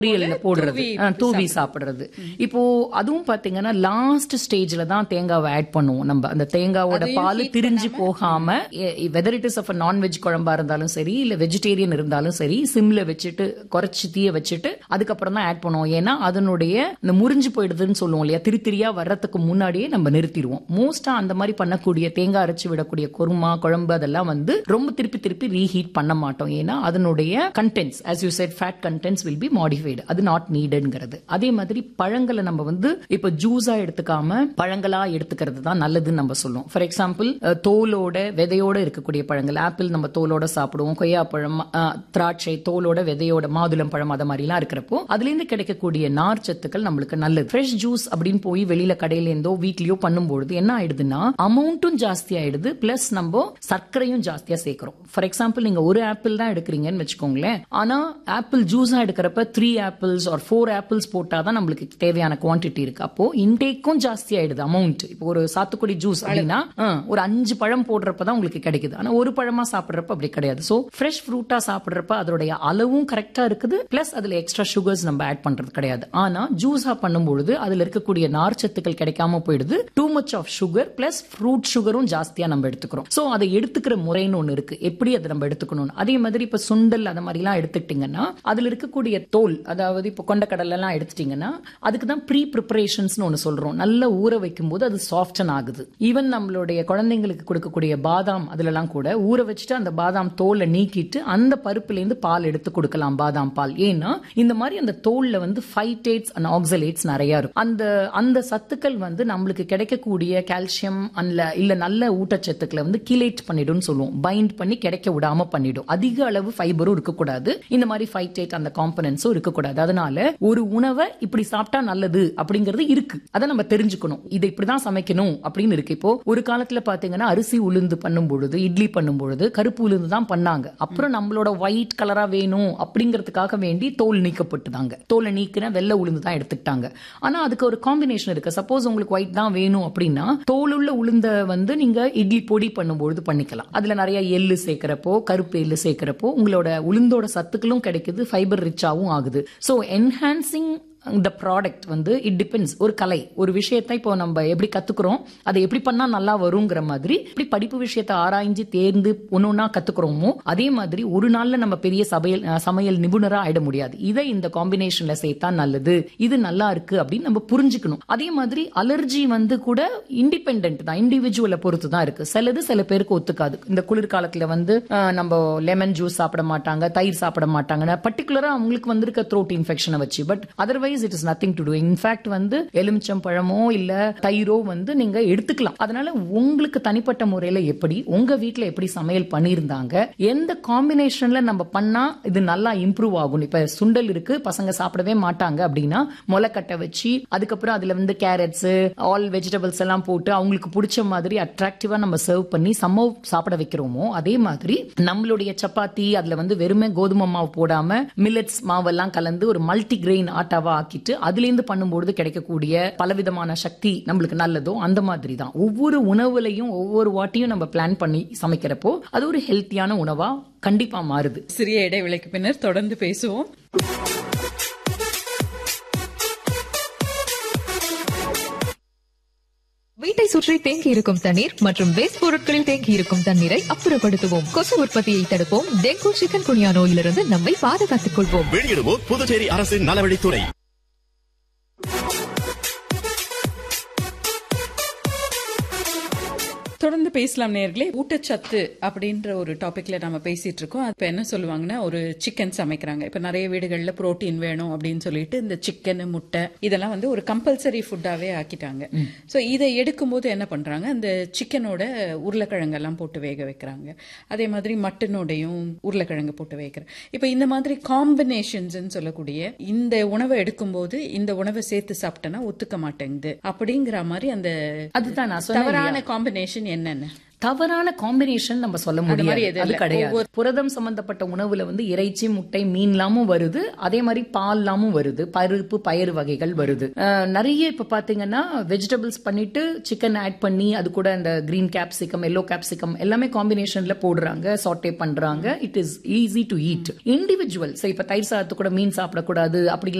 பொரியல்ல போடுறது தூவி ஆ, தூவி சாப்பிடுறது இப்போ அதுவும் பாத்தீங்கன்னா லாஸ்ட் ஸ்டேஜ்ல தான் தேங்காவை ஆட் பண்ணுவோம் நம்ம அந்த தேங்காவோட பால் திரிஞ்சு போகாம whether it is of non veg குழம்பா இருந்தாலும் சரி இல்ல வெஜிடேரியன் இருந்தாலும் சரி சிம்ல வச்சுட்டு குறைச்சு தீய வச்சுட்டு அதுக்கப்புறம் தான் ஆட் பண்ணுவோம் ஏன்னா அதனுடைய இந்த முறிஞ்சு போயிடுதுன்னு சொல்லுவோம் இல்லையா திரி திரியா வர்றதுக்கு முன்னாடியே நம்ம நிறுத்திடுவோம் மோஸ்டா அந்த மாதிரி பண்ணக்கூடிய தேங்காய் அரைச்சு விடக்கூடிய குருமா குழம்பு அதெல்லாம் வந்து ரொம்ப திருப்பி திருப்பி ரீஹீட் பண்ண மாட்டோம் ஏன்னா அதனுடைய contents as you said fat contents will be modified அது நாட் நீடட்ங்கிறது அதே மாதிரி பழங்களை நம்ம வந்து இப்ப ஜூஸா எடுத்துக்காம பழங்களா எடுத்துக்கிறது தான் நல்லதுன்னு நம்ம சொல்லுவோம் ஃபார் எக்ஸாம்பிள் தோலோட விதையோட இருக்கக்கூடிய பழங்கள் ஆப்பிள் நம்ம தோலோட சாப்பிடுவோம் கொய்யாப்பழம் அஹ், திராட்சை தோலோட விதையோட மாதுளம் பழம் அத மாதிரிலாம் இருக்கிறப்போ அதுல இருந்து கிடைக்கக்கூடிய நார் சத்துக்கள் நம்மளுக்கு நல்லது ஃப்ரெஷ் ஜூஸ் அப்படின்னு போய் வெளியில கடையில இருந்தோ வீட்லயோ பண்ணும்போது என்ன ஆயிடுதுன்னா அமௌண்ட்டும் ஜாஸ்தி ஆயிடுது பிளஸ் நம்ம சர்க்கரையும் ஜாஸ்தியா சேர்க்கிறோம் ஃபார் எக்ஸாம்பிள் நீங்க ஒரு ஆப்பிள் தான் எடுக்கிறீங்கன்னு வச்சுக்கோங்களேன் ஆனா ஆப்பிள் ஜூஸா எடுக்கிறப்ப three apples or four apples போட்டாதான் நம்மளுக்கு தேவையான குவான்டிட்டி இருக்கு அப்போ இன்டேக்கும் ஜாஸ்தி ஆயிடுது அமௌண்ட் இப்போ ஒரு சாத்துக்குடி ஜூஸ் அப்படின்னா ஆ, ஒரு அஞ்சு பழம் போடுறப்ப தான் உங்களுக்கு கிடைக்குது ஆனா ஒரு பழமா சாப்பிடுறப்ப அப்படி கிடையாது சோ ஃப்ரெஷ் ஃப்ரூட்டா சாப்பிடுறப்ப அதோடைய அளவும் கரெக்டா இருக்குது பிளஸ் அதுல எக்ஸ்ட்ரா சுகர்ஸ் நம்ம ஆட் பண்றது கிடையாது ஆனா ஜூஸா பண்ணும்பொழுது அதுல இருக்கக்கூடிய நார்ச்சத்துக்கள் கிடைக்காம போயிடுது too much of sugar plus fruit சுகரும் ஜாஸ்தியா நம்ம எடுத்துக்கிறோம் சோ அதை எடுத்துக்கிற முறைன்னு ஒண்ணு இருக்கு எப்படி அதை நம்ம எடுத்துக்கணும் அதே மாதிரி இப்ப சுண்டல் அந்த மாதிரி எல்லாம் எடுத்துக்கிட்டீங்கன்னா அதுல இருக்கக்கூடிய தோல் அதாவது இப்ப கொண்டக்கடலை எல்லாம் எடுத்துட்டீங்கன்னா அதுக்கு தான் ப்ரீ ப்ரிப்பரேஷன்ஸ் ஒன்னு சொல்றோம் நல்லா ஊற வைக்கும் போது அது சாஃப்டன் ஆகுது ஈவன் நம்மளுடைய குழந்தைங்களுக்கு கொடுக்கக்கூடிய பாதாம் அதுல எல்லாம் கூட ஊற வச்சுட்டு அந்த பாதாம் தோலை நீக்கிட்டு அந்த பருப்புல இருந்து பால் எடுத்து கொடுக்கலாம் பாதாம் பால் ஏன்னா இந்த மாதிரி அந்த தோல்ல வந்து ஃபைட்டேட்ஸ் அண்ட் ஆக்சலேட்ஸ் நிறைய இருக்கும் அந்த அந்த சத்துக்கள் வந்து நம்மளுக்கு கிடைக்கக்கூடிய கால்சியம் அல்ல இல்ல நல்ல ஊட்டச்சத்துக்களை வந்து கிலேட் பண்ணிடும்னு சொல்லுவோம் பைண்ட் பண்ணி கிடைக்க விடாம பண்ணிடும் அதிக அளவு ஃபைபரும் இருக்கக்கூடாது இந்த மாதிரி ஃபைட்டேட் அந்த காம்பனன்ஸும் இருக்கக்கூடாது அதனால ஒரு உணவை இப்படி சாப்பிட்டா நல்லது அப்படிங்கிறது இருக்கு அதை நம்ம தெரிஞ்சுக்கணும் இதை இப்படிதான் சமைக்கணும் அப்படின்னு இருக்கு இப்போ ஒரு காலத்துல பாத்தீங்கன்னா அரிசி உளுந்து பண்ணும் பொழுது இட்லி பண்ணும் பொழுது கருப்பு உளுந்து தான் பண்ணாங்க அப்புறம் நம்மளோட ஒயிட் கலரா வேணும் அப்படிங்கிறதுக்காக வேண்டி தோல் நீக்கப்பட்டுதாங்க தோலை நீக்கின வெள்ளை உளுந்து தான் எடுத்துக்கிட்டாங்க ஆனா அதுக்கு ஒரு காம்பினேஷன் இருக்கு சப்போஸ் உங்களுக்கு ஒயிட் தான் வேணும் அப்படின்னா தோலுள்ள உளுந்த வந்து நீங்க இட்லி பொடி பண்ணும்பொழுது பண்ணிக்கலாம் அதுல நிறைய எள்ளு சேர்க்கிறப்போ கருப்பு எள்ளு சேர்க்கிறப்போ உங்களோட உளுந்தோட சத்துக்களும் கிடைக்குது ஃபைபர் ரிச்சாவும் ஆகுது ஸோ என்ஹான்சிங் இந்த ப்ராடக்ட் வந்து இட் டிபெண்ட்ஸ் ஒரு கலை ஒரு விஷயத்தை இப்போ நம்ம எப்படி கத்துக்கிறோம் அதை எப்படி பண்ணா நல்லா வருங்கிற மாதிரி இப்படி படிப்பு விஷயத்தை ஆராய்ஞ்சு தேர்ந்து ஒன்னொன்னா கத்துக்கிறோமோ அதே மாதிரி ஒரு நாள்ல நம்ம பெரிய சமையல் அஹ், சமையல் நிபுணரா ஆயிட முடியாது இதை இந்த காம்பினேஷன்ல சேர்த்தா நல்லது இது நல்லா இருக்கு அப்படின்னு நம்ம புரிஞ்சுக்கணும் அதே மாதிரி அலர்ஜி வந்து கூட இண்டிபெண்ட் தான் இண்டிவிஜுவலை பொறுத்து தான் இருக்கு சிலது சில பேருக்கு ஒத்துக்காது இந்த குளிர்காலத்துல வந்து அஹ், நம்ம லெமன் ஜூஸ் சாப்பிட மாட்டாங்க தயிர் சாப்பிட மாட்டாங்க பர்டிகுலரா அவங்களுக்கு வந்திருக்க த்ரோட் இன்ஃபெக்ஷனை வச்சு but otherwise it is nothing to do in fact வந்து எலுமிச்சம் பழமோ இல்ல தயிரோ வந்து நீங்க எடுத்துக்கலாம் அதனால உங்களுக்கு தனிப்பட்ட முறையில எப்படி உங்க வீட்ல எப்படி சமையல் பண்ணியிருந்தாங்க எந்த காம்பினேஷன்ல நம்ம பண்ணா இது நல்லா இம்ப்ரூவ் ஆகும் இப்ப சுண்டல் இருக்கு பசங்க சாப்பிடவே மாட்டாங்க அப்படின்னா முளைக்கட்டை வச்சு அதுக்கப்புறம் அதுல வந்து கேரட்ஸ் ஆல் வெஜிடபிள்ஸ் எல்லாம் போட்டு அவங்களுக்கு பிடிச்ச மாதிரி அட்ராக்டிவா நம்ம சர்வ் பண்ணி சம்ம சாப்பிட வைக்கிறோமோ அதே மாதிரி நம்மளுடைய சப்பாத்தி அதுல வந்து வெறுமே கோதுமை மாவு போடாம மில்லட்ஸ் மாவெல்லாம் கலந்து ஒரு மல்டி கிரெயின் ஆட்டாவா ஆக்கிட்டு அதுல இருந்து பண்ணும்போது கிடைக்கக்கூடிய பலவிதமான சக்தி நம்மளுக்கு நல்லதோ அந்த மாதிரி தான் ஒவ்வொரு உணவுலையும் ஒவ்வொரு வாட்டியும் நம்ம பிளான் பண்ணி சமைக்கிறப்போ அது ஒரு ஹெல்த்தியான உணவா கண்டிப்பா மாறுது சிறிய இடைவேளைக்கு பின்னர் தொடர்ந்து பேசுவோம் வீட்டை சுற்றி தேங்கி இருக்கும் தண்ணீர் மற்றும் வேஸ்ட் பொருட்களில் தேங்கி இருக்கும் தண்ணீரை அப்புறப்படுத்துவோம் கொசு உற்பத்தியை தடுப்போம் டெங்கு சிக்கன் குனியா நோயிலிருந்து நம்மை பாதுகாத்துக் கொள்வோம் வெளியிடுவோர் புதுச்சேரி அரசின் நலவழித்துறை தொடர்ந்து பேசலாம் நேர்களே ஊட்டச்சத்து அப்படின்ற ஒரு டாபிக்ல நம்ம பேசிட்டு இருக்கோம் இப்ப என்ன சொல்லுவாங்கன்னா ஒரு சிக்கன் சமைக்கிறாங்க இப்ப நிறைய வீடுகள்ல புரோட்டீன் வேணும் அப்படின்னு சொல்லிட்டு இந்த சிக்கன் முட்டை இதெல்லாம் வந்து ஒரு கம்பல்சரி ஃபுட்டாவே ஆக்கிட்டாங்க சோ இதை எடுக்கும்போது என்ன பண்றாங்க அந்த சிக்கனோட உருளைக்கிழங்கெல்லாம் போட்டு வேக வைக்கிறாங்க அதே மாதிரி மட்டனோடையும் உருளைக்கிழங்கு போட்டு வைக்கிறாங்க இப்ப இந்த மாதிரி காம்பினேஷன்ஸ் சொல்லக்கூடிய இந்த உணவை எடுக்கும்போது இந்த உணவை சேர்த்து சாப்பிட்டேன்னா ஒத்துக்க மாட்டேங்குது அப்படிங்கிற மாதிரி அந்த அதுதான் நான் சொன்னேன் தவறான காம்பினேஷன் என்ன என்னென்ன தவறான காம்பினேஷன் நம்ம சொல்ல மாதிரி முடியாது எதுவும் அது இல்ல. கிடையாது புரதம் சம்பந்தப்பட்ட உணவுல வந்து இறைச்சி முட்டை மீன்லாமும் வருது அதே மாதிரி பால்லாமும் வருது பருப்பு பயிறு வகைகள் வருது அஹ், நிறைய இப்ப பாத்தீங்கன்னா வெஜிடபிள்ஸ் பண்ணிட்டு சிக்கன் ஆட் பண்ணி அது கூட அந்த கிரீன் கேப்சிகம் எல்லோ கேப்சிகம் எல்லாமே காம்பினேஷன்ல போடுறாங்க சாட்டே பண்றாங்க it is easy to eat individual இப்ப தயிர் சாதத்து கூட மீன் சாப்பிடக்கூடாது அப்படி